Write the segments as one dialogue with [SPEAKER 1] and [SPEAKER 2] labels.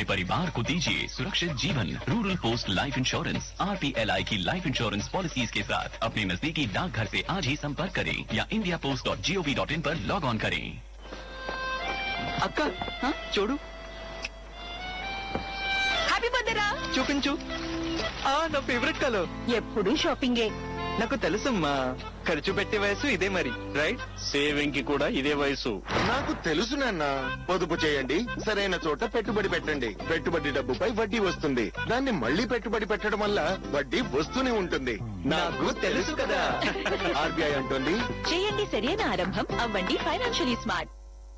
[SPEAKER 1] परिवार को दीजिए सुरक्षित जीवन रूरल पोस्ट लाइफ इंश्योरेंस आर की लाइफ इंश्योरेंस पॉलिसीज के साथ अपने नजदीकी डाकघर से आज ही संपर्क करें या India post dot G O V dot in पर लॉग ऑन करें
[SPEAKER 2] అక్క చూడు
[SPEAKER 3] హ్యాపీ బర్త్డే రా
[SPEAKER 2] చూపించు ఆ నా ఫేవరెట్ కలర్
[SPEAKER 3] ఎప్పుడు షాపింగే
[SPEAKER 2] నాకు తెలుసమ్మా ఖర్చు పెట్టే వయసు ఇదే మరి రైట్
[SPEAKER 4] సేవింగ్ కి కూడా ఇదే వయసు
[SPEAKER 5] నాకు తెలుసు నాన్న పొదుపు చేయండి సరైన చోట పెట్టుబడి పెట్టండి పెట్టుబడి డబ్బుపై వడ్డీ వస్తుంది దాన్ని మళ్ళీ పెట్టుబడి పెట్టడం వల్ల వడ్డీ వస్తూనే ఉంటుంది
[SPEAKER 2] నాకు తెలుసు కదా
[SPEAKER 5] ఆర్బీఐ అంటుంది
[SPEAKER 3] చేయండి సరైన ఆరంభం అవ్వండి ఫైనాన్షియలీ స్మార్ట్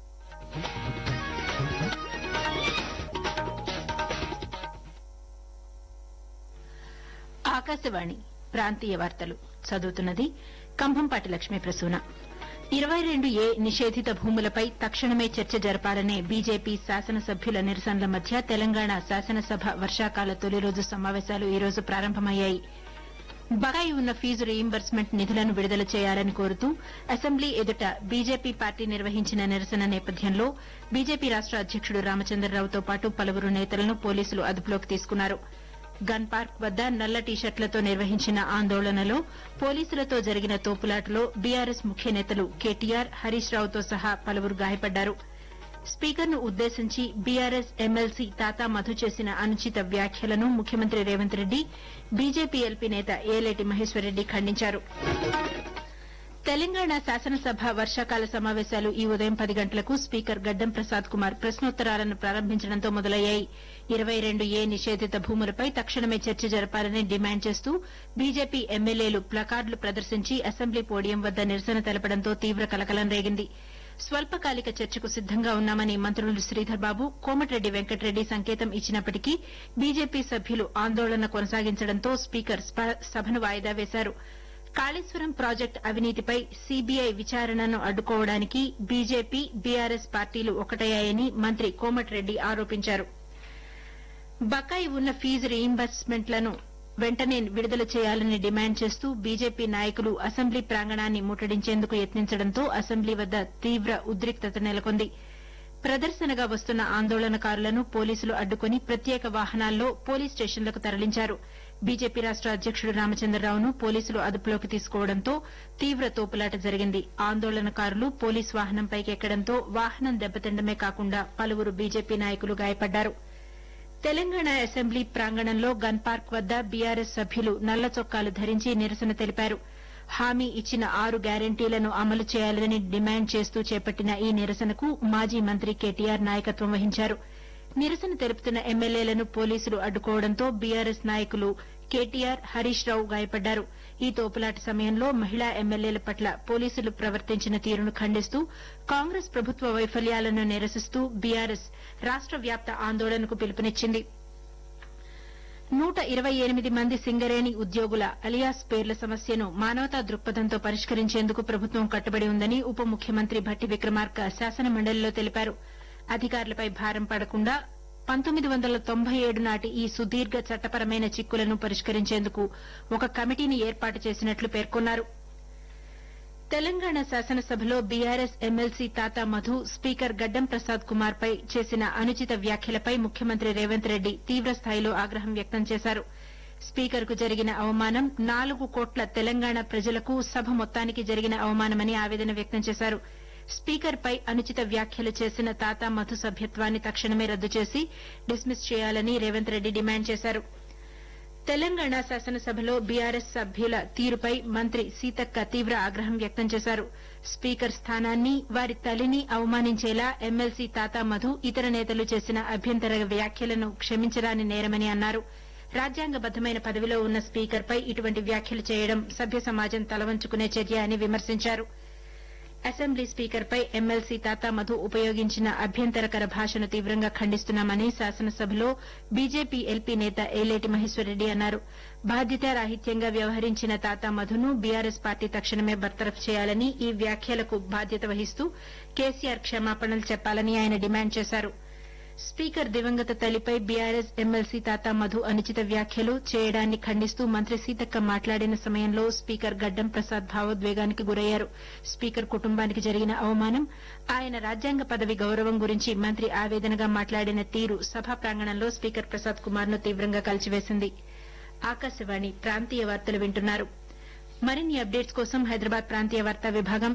[SPEAKER 6] ఆకాశవాణి ప్రాంతీయ వార్తలు చదువుతున్నది కంభంపాటి లక్ష్మీ ప్రసూన ఇరవై రెండు ఏ నిషేధిత భూములపై తక్షణమే చర్చ జరపాలనే బీజేపీ శాసనసభ్యుల నిరసనల మధ్య తెలంగాణ శాసనసభ వర్షాకాల తొలి రోజు సమావేశాలు ఈ రోజు ప్రారంభమయ్యాయి బకాయి ఉన్న ఫీజు రీయింబర్స్మెంట్ నిధులను విడుదల చేయాలని కోరుతూ అసెంబ్లీ ఎదుట బీజేపీ పార్టీ నిర్వహించిన నిరసన నేపథ్యంలో బీజేపీ రాష్ట అధ్యకుడు రామచంద్రరావుతో పాటు పలువురు నేతలను పోలీసులు అదుపులోకి తీసుకున్నారు గన్ పార్క్ వద్ద నల్ల టీషర్ట్లతో నిర్వహించిన ఆందోళనలో పోలీసులతో జరిగిన తోపులాటలో బీఆర్ఎస్ ముఖ్య నేతలు కేటీఆర్ హరీష్ రావుతో సహా పలువురు గాయపడ్డారు స్పీకర్ను ఉద్దేశించి బీఆర్ఎస్ ఎమ్మెల్సీ తాతా మధు చేసిన అనుచిత వ్యాఖ్యలను ముఖ్యమంత్రి రేవంత్ రెడ్డి బీజేపీ ఎల్పీ నేత ఏలేటి మహేశ్వరరెడ్డి ఖండించారు తెలంగాణ శాసనసభ వర్షాకాల సమావేశాలు ఈ ఉదయం పది గంటలకు స్పీకర్ గడ్డం ప్రసాద్ కుమార్ ప్రశ్నోత్తరాలను ప్రారంభించడంతో మొదలయ్యాయి ఇరవై రెండు ఏ నిషేధిత భూములపై తక్షణమే చర్చ జరపాలని డిమాండ్ చేస్తూ బీజేపీ ఎమ్మెల్యేలు ప్లకార్డులు ప్రదర్శించి అసెంబ్లీ పోడియం వద్ద నిరసన తెలపడంతో తీవ్ర కలకలం రేగింది స్వల్పకాలిక చర్చకు సిద్దంగా ఉన్నామని మంత్రులు శ్రీధర్ బాబు కోమటిరెడ్డి వెంకటరెడ్డి సంకేతం ఇచ్చినప్పటికీ బీజేపీ సభ్యులు ఆందోళన కొనసాగించడంతో స్పీకర్ స్ప- సభను వాయిదా వేశారు కాళేశ్వరం ప్రాజెక్టు అవినీతిపై సీబీఐ విచారణను అడ్డుకోవడానికి బీజేపీ బీఆర్ఎస్ పార్టీలు ఒకటయ్యాయని మంత్రి కోమటిరెడ్డి ఆరోపించారు బకాయి ఉన్న ఫీజు రీయింబర్స్మెంట్లను వెంటనే విడుదల చేయాలని డిమాండ్ చేస్తూ బీజేపీ నాయకులు అసెంబ్లీ ప్రాంగణాన్ని ముట్టడించేందుకు యత్నించడంతో అసెంబ్లీ వద్ద తీవ్ర ఉద్రిక్తత నెలకొంది ప్రదర్శనగా వస్తున్న ఆందోళనకారులను పోలీసులు అడ్డుకుని ప్రత్యేక వాహనాల్లో పోలీస్ స్టేషన్లకు తరలించారు బీజేపీ రాష్ట అధ్యకుడు రామచంద్రరావును పోలీసులు అదుపులోకి తీసుకోవడంతో తీవ్ర తోపులాట జరిగింది ఆందోళనకారులు పోలీస్ వాహనంపైకి ఎక్కడంతో వాహనం దెబ్బతిండమే కాకుండా పలువురు బీజేపీ నాయకులు గాయపడ్డారు తెలంగాణ అసెంబ్లీ ప్రాంగణంలో గన్ పార్క్ వద్ద బీఆర్ఎస్ సభ్యులు నల్ల చొక్కాలు ధరించి నిరసన తెలిపారు హామీ ఇచ్చిన ఆరు గ్యారంటీలను అమలు చేయాలని డిమాండ్ చేస్తూ చేపట్టిన ఈ నిరసనకు మాజీ మంత్రి కేటీఆర్ నాయకత్వం వహించారు నిరసన తెలుపుతున్న ఎమ్మెల్యేలను పోలీసులు అడ్డుకోవడంతో బీఆర్ఎస్ నాయకులు కేటీఆర్ హరీష్ రావు గాయపడ్డారు ఈ తోపులాట సమయంలో మహిళా ఎమ్మెల్యేల పట్ల పోలీసులు ప్రవర్తించిన తీరును ఖండిస్తూ కాంగ్రెస్ ప్రభుత్వ వైఫల్యాలను నిరసిస్తూ బీఆర్ఎస్ రాష్ట వ్యాప్త ఆందోళనకు పిలుపునిచ్చింది నూట ఇరవై ఎనిమిది మంది సింగరేణి ఉద్యోగుల అలియాస్ పేర్ల సమస్యను మానవతా దృక్పథంతో పరిష్కరించేందుకు ప్రభుత్వం కట్టుబడి ఉందని ఉప ముఖ్యమంత్రి భట్టి విక్రమార్క శాసనమండలిలో తెలిపారు అధికారులపై భారం పడకుండా పంతొమ్మిది వందల తొంభై ఏడు నాటి ఈ సుదీర్ఘ చట్టపరమైన చిక్కులను పరిష్కరించేందుకు ఒక కమిటీని ఏర్పాటు చేసినట్లు పేర్కొన్నారు తెలంగాణ శాసనసభలో బీఆర్ఎస్ ఎమ్మెల్సీ తాతా మధు స్పీకర్ గడ్డం ప్రసాద్ కుమార్ పై చేసిన అనుచిత వ్యాఖ్యలపై ముఖ్యమంత్రి రేవంత్ రెడ్డి తీవ్రస్థాయిలో ఆగ్రహం వ్యక్తం చేశారు స్పీకర్ కు జరిగిన అవమానం నాలుగు కోట్ల తెలంగాణ ప్రజలకు సభ మొత్తానికి జరిగిన అవమానమని ఆవేదన వ్యక్తం చేశారు స్పీకర్ పై అనుచిత వ్యాఖ్యలు చేసిన తాతా మధు సభ్యత్వాన్ని తక్షణమే రద్దు చేసి డిస్మిస్ చేయాలని రేవంత్ రెడ్డి డిమాండ్ చేశారు తెలంగాణ శాసనసభలో బీఆర్ఎస్ సభ్యుల తీరుపై మంత్రి సీతక్క తీవ్ర ఆగ్రహం వ్యక్తం చేశారు స్పీకర్ స్థానాన్ని వారి తల్లిని అవమానించేలా ఎమ్మెల్సీ తాతా మధు ఇతర నేతలు చేసిన అభ్యంతర వ్యాఖ్యలను క్షమించరాని నేరమని అన్నారు రాజ్యాంగబద్దమైన పదవిలో ఉన్న స్పీకర్పై ఇటువంటి వ్యాఖ్యలు చేయడం సభ్య సమాజం తలవంచుకునే చర్య అని విమర్శించారు అసెంబ్లీ స్పీకర్పై ఎమ్మెల్సీ తాతా మధు ఉపయోగించిన అభ్యంతరకర భాషను తీవ్రంగా ఖండిస్తున్నామని శాసనసభలో బీజేపీ ఎల్పీ నేత ఏలేటి మహేశ్వరరెడ్డి అన్నారు బాధ్యతారాహిత్యంగా వ్యవహరించిన తాతా మధును బీఆర్ఎస్ పార్టీ తక్షణమే బర్తరఫ్ చేయాలని ఈ వ్యాఖ్యలకు బాధ్యత వహిస్తూ కేసీఆర్ క్షమాపణలు చెప్పాలని ఆయన డిమాండ్ చేశారు స్పీకర్ దివంగత తల్లిపై బీఆర్ఎస్ ఎమ్మెల్సీ తాత మధు అనుచిత వ్యాఖ్యలు చేయడాన్ని ఖండిస్తూ మంత్రి సీతక్క మాట్లాడిన సమయంలో స్పీకర్ గడ్డం ప్రసాద్ భావోద్వేగానికి గురయ్యారు స్పీకర్ కుటుంబానికి జరిగిన అవమానం ఆయన రాజ్యాంగ పదవి గౌరవం గురించి మంత్రి ఆవేదనగా మాట్లాడిన తీరు సభా ప్రాంగణంలో స్పీకర్ ప్రసాద్ కుమార్ ను తీవ్రంగా కలిచివేసింది ఆకాశవాణి ప్రాంతీయ వార్తలు వింటున్నారు మరిన్ని అప్డేట్స్ కోసం హైదరాబాద్ ప్రాంతీయ వార్తా విభాగం